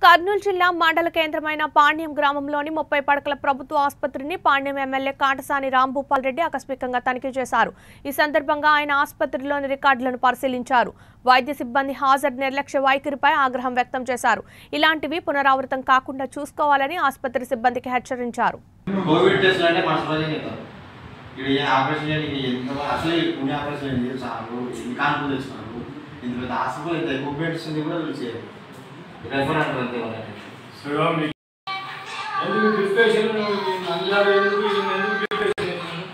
కర్నూలు జిల్లా మండల కేంద్రమైన పాణ్యం గ్రామంలోని ముప్పై పడకల ప్రభుత్వ ఆసుపత్రిని పాణ్యం ఎమ్మెల్యే కాటసాని రాంభూపాల్ రెడ్డి ఆకస్మికంగా తనిఖీ చేశారు ఈ సందర్భంగా ఆయన ఆసుపత్రిలోని రికార్డులను పరిశీలించారు వైద్య సిబ్బంది హాజరు నిర్లక్ష్య వైఖరిపై ఆగ్రహం వ్యక్తం చేశారు ఇలాంటివి పునరావృతం కాకుండా చూసుకోవాలని ఆసుపత్రి సిబ్బందికి హెచ్చరించారు కోవిడ్ టెస్ట్లు అంటే మన సమాజం కదా ఇక్కడ ఏ ఆపరేషన్ చేయడానికి ఎంత అసలు ఈ పుణ్య ఆపరేషన్ ఏంటి సార్లు ఎన్ని కాన్పులు తెచ్చినారు ఇంత పెద్ద హాస్పిటల్ ఇంత ఎక్విప్మెంట్స్ ఉంది కూడా తెలిసేది రెఫర్ అంటారు అంతే వాళ్ళకి శివరామి ఎందుకు డిస్కషన్ నంద్యాల ఎందుకు ఈయన ఎందుకు డిస్కషన్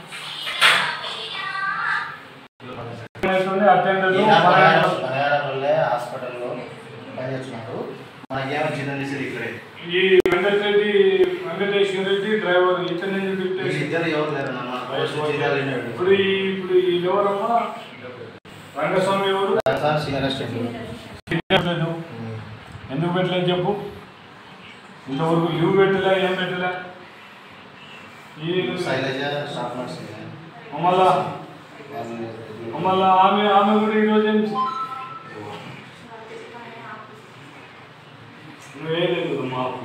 చేస్తుంది అటెండర్ ఈయన పరిహారం పరిహారం వల్లే హాస్పిటల్లో పనిచేస్తున్నారు మనకేమొచ్చిందని తెలిసేది ఇక్కడే ఈ వెంకటరెడ్డి వెంకటేశ్వర రెడ్డి డ్రైవర్ ఇతను ఎందుకు వీళ్ళు డిస్కషన్ ఇద్దరు ఎవరు లేరు అన్న పోలీసులు జిల్లాలో ఉన్నాడు. ఇప్పుడు ఈ ఇప్పుడు ఈ ఎవరమ్మా రంగస్వామి ఎవరు సార్ సీనియర్ అసిస్టెంట్ పెట్టలేదు ఎందుకు పెట్టలేదు చెప్పు ఇంతవరకు లీవ్ పెట్టలే ఏం పెట్టలే ఈ శైలజ స్టాఫ్ నర్స్ మళ్ళా మళ్ళా ఆమె ఆమె కూడా ఈరోజు ఏం నువ్వేలేదు మాకు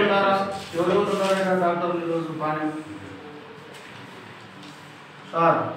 డాక్టర్ ఈరోజు బాగానే సార్